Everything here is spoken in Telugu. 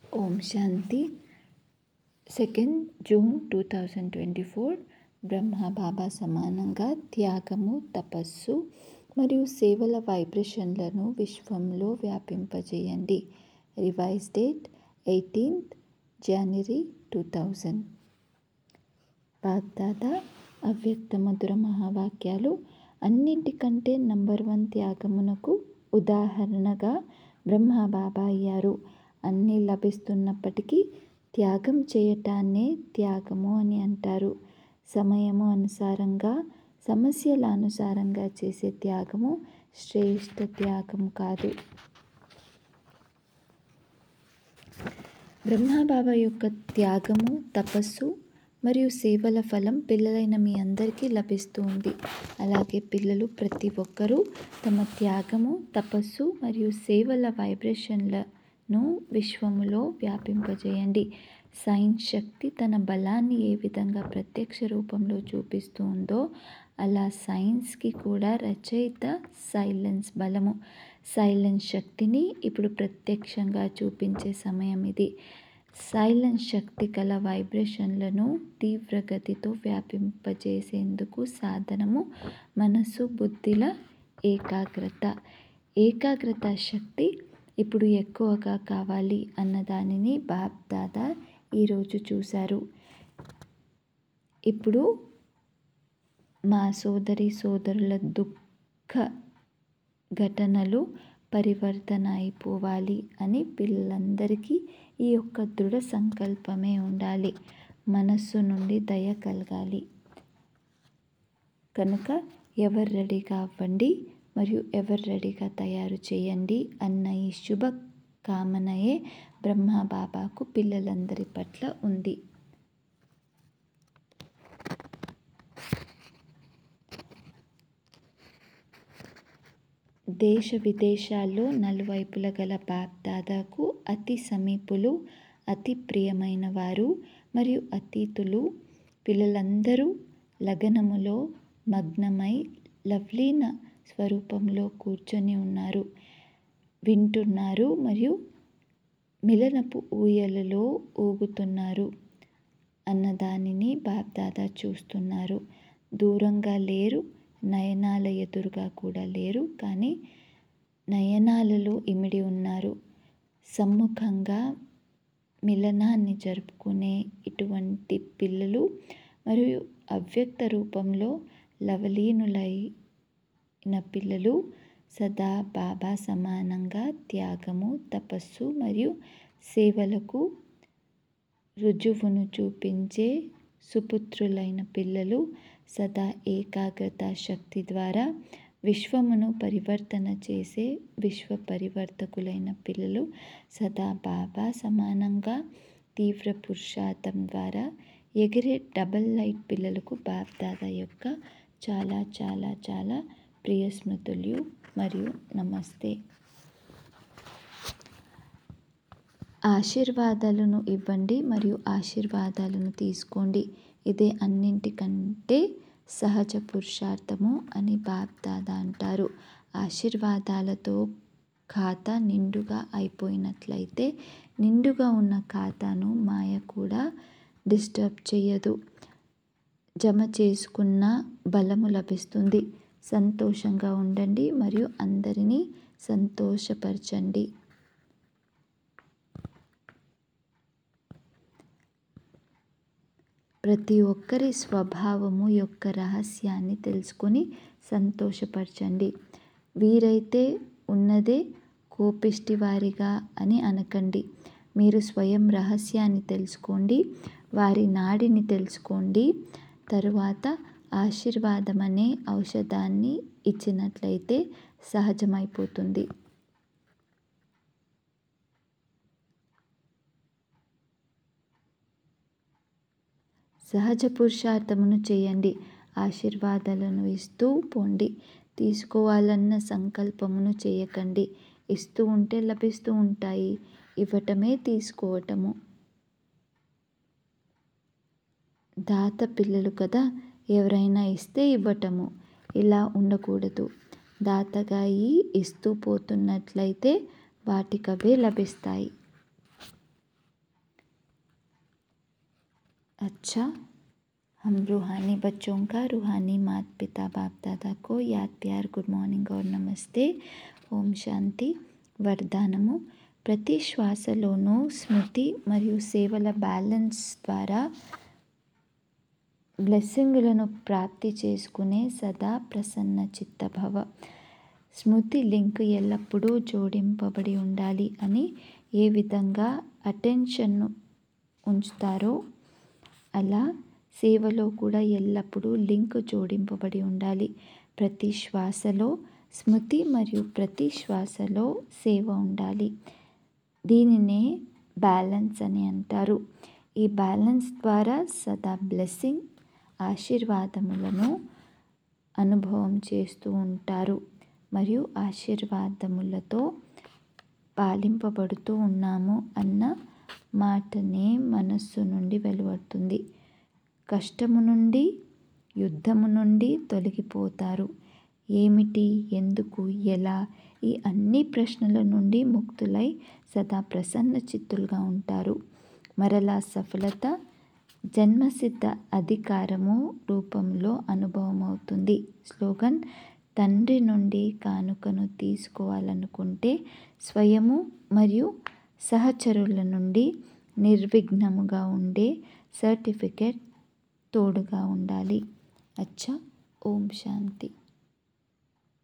ఓం శాంతి second June two thousand twenty four Brahma Baba సమానంగా త్యాగము తపస్సు మరియు సేవల వైబ్రేషన్లను విశ్వంలో వ్యాపింపజేయండి revise date eighteenth January two thousand వాగ్దాద అవ్యక్త మధుర మహావాక్యాలు అన్నింటికంటే నంబర్ వన్ త్యాగమునకు ఉదాహరణగా బ్రహ్మ బాబా అయ్యారు అన్నీ లభిస్తున్నప్పటికీ త్యాగం చేయటాన్నే త్యాగము అని అంటారు సమయము అనుసారంగా సమస్యల అనుసారంగా చేసే త్యాగము శ్రేష్ఠ త్యాగం కాదు బ్రహ్మబాబా యొక్క త్యాగము తపస్సు మరియు సేవల ఫలం పిల్లలైన మీ అందరికీ లభిస్తూ ఉంది అలాగే పిల్లలు ప్రతి ఒక్కరూ తమ త్యాగము తపస్సు మరియు సేవల వైబ్రేషన్లను విశ్వములో వ్యాపింపజేయండి సైన్స్ శక్తి తన బలాన్ని ఏ విధంగా ప్రత్యక్ష రూపంలో చూపిస్తూ ఉందో అలా సైన్స్కి కూడా రచయిత సైలెన్స్ బలము సైలెన్స్ శక్తిని ఇప్పుడు ప్రత్యక్షంగా చూపించే సమయం ఇది సైలెన్స్ శక్తి కల వైబ్రేషన్లను తీవ్రగతితో వ్యాపింపజేసేందుకు సాధనము మనసు బుద్ధిల ఏకాగ్రత ఏకాగ్రత శక్తి ఇప్పుడు ఎక్కువగా కావాలి అన్న దానిని బాప్ దాదా ఈరోజు చూశారు ఇప్పుడు మా సోదరి సోదరుల దుఃఖ ఘటనలు పరివర్తన అయిపోవాలి అని పిల్లలందరికీ ఈ యొక్క దృఢ సంకల్పమే ఉండాలి మనస్సు నుండి దయ కలగాలి కనుక ఎవరు రెడీగా అవ్వండి మరియు ఎవరు రెడీగా తయారు చేయండి అన్న ఈ శుభ కామనయే బ్రహ్మ బాబాకు పిల్లలందరి పట్ల ఉంది దేశ విదేశాల్లో నలువైపుల గల బాప్ దాదాకు అతి సమీపులు అతి ప్రియమైన వారు మరియు అతీతులు పిల్లలందరూ లగనములో మగ్నమై లవ్లీన స్వరూపంలో కూర్చొని ఉన్నారు వింటున్నారు మరియు మిలనపు ఊయలలో ఊగుతున్నారు అన్నదానిని బాప్ దాదా చూస్తున్నారు దూరంగా లేరు నయనాల ఎదురుగా కూడా లేరు కానీ నయనాలలో ఇమిడి ఉన్నారు సమ్ముఖంగా మిలనాన్ని జరుపుకునే ఇటువంటి పిల్లలు మరియు అవ్యక్త రూపంలో లవలీనులైన పిల్లలు సదా బాబా సమానంగా త్యాగము తపస్సు మరియు సేవలకు రుజువును చూపించే సుపుత్రులైన పిల్లలు సదా ఏకాగ్రత శక్తి ద్వారా విశ్వమును పరివర్తన చేసే విశ్వ పరివర్తకులైన పిల్లలు సదా బాబా సమానంగా తీవ్ర పురుషార్థం ద్వారా ఎగిరే డబల్ లైట్ పిల్లలకు బాప్ దాదా యొక్క చాలా చాలా చాలా ప్రియ స్మృతులు మరియు నమస్తే ఆశీర్వాదాలను ఇవ్వండి మరియు ఆశీర్వాదాలను తీసుకోండి ఇదే అన్నింటికంటే సహజ పురుషార్థము అని బాప్ దాదా అంటారు ఆశీర్వాదాలతో ఖాతా నిండుగా అయిపోయినట్లయితే నిండుగా ఉన్న ఖాతాను మాయ కూడా డిస్టర్బ్ చేయదు జమ చేసుకున్న బలము లభిస్తుంది సంతోషంగా ఉండండి మరియు అందరినీ సంతోషపరచండి ప్రతి ఒక్కరి స్వభావము యొక్క రహస్యాన్ని తెలుసుకొని సంతోషపరచండి వీరైతే ఉన్నదే కోపిష్టి వారిగా అని అనకండి మీరు స్వయం రహస్యాన్ని తెలుసుకోండి వారి నాడిని తెలుసుకోండి తరువాత ఆశీర్వాదం అనే ఔషధాన్ని ఇచ్చినట్లయితే సహజమైపోతుంది సహజ పురుషార్థమును చేయండి ఆశీర్వాదాలను ఇస్తూ పోండి తీసుకోవాలన్న సంకల్పమును చేయకండి ఇస్తూ ఉంటే లభిస్తూ ఉంటాయి ఇవ్వటమే తీసుకోవటము దాత పిల్లలు కదా ఎవరైనా ఇస్తే ఇవ్వటము ఇలా ఉండకూడదు దాతగా ఇస్తూ పోతున్నట్లయితే వాటికవే లభిస్తాయి अच्छा हम रूहानी बच्चों का रूहानी माता पिता बाप दादा को याद प्यार గుడ్ మార్నింగ్ और నమస్తే ఓం శాంతి వరదానము ప్రతి శ్వాసలోనూ స్మృతి మరియు సేవల బ్యాలెన్స్ ద్వారా బ్లెస్సింగులను ప్రాప్తి చేసుకునే సదా ప్రసన్న చిత్తభవ స్మృతి లింక్ ఎల్లప్పుడూ జోడింపబడి ఉండాలి అని ఏ విధంగా అటెన్షన్ను ఉంచుతారో అలా సేవలో కూడా ఎల్లప్పుడూ లింక్ జోడింపబడి ఉండాలి ప్రతి శ్వాసలో స్మృతి మరియు ప్రతి శ్వాసలో సేవ ఉండాలి దీనినే బ్యాలెన్స్ అని అంటారు ఈ బ్యాలెన్స్ ద్వారా సదా బ్లెస్సింగ్ ఆశీర్వాదములను అనుభవం చేస్తూ ఉంటారు మరియు ఆశీర్వాదములతో పాలింపబడుతూ ఉన్నాము అన్న మాటనే మనస్సు నుండి వెలువడుతుంది కష్టము నుండి యుద్ధము నుండి తొలగిపోతారు ఏమిటి ఎందుకు ఎలా ఈ అన్ని ప్రశ్నల నుండి ముక్తులై సదా ప్రసన్న చిత్తులుగా ఉంటారు మరలా సఫలత జన్మసిద్ధ అధికారము రూపంలో అనుభవం అవుతుంది స్లోగన్ తండ్రి నుండి కానుకను తీసుకోవాలనుకుంటే స్వయము మరియు సహచరుల నుండి నిర్విఘ్నముగా ఉండే సర్టిఫికెట్ తోడుగా ఉండాలి అచ్చా ఓం శాంతి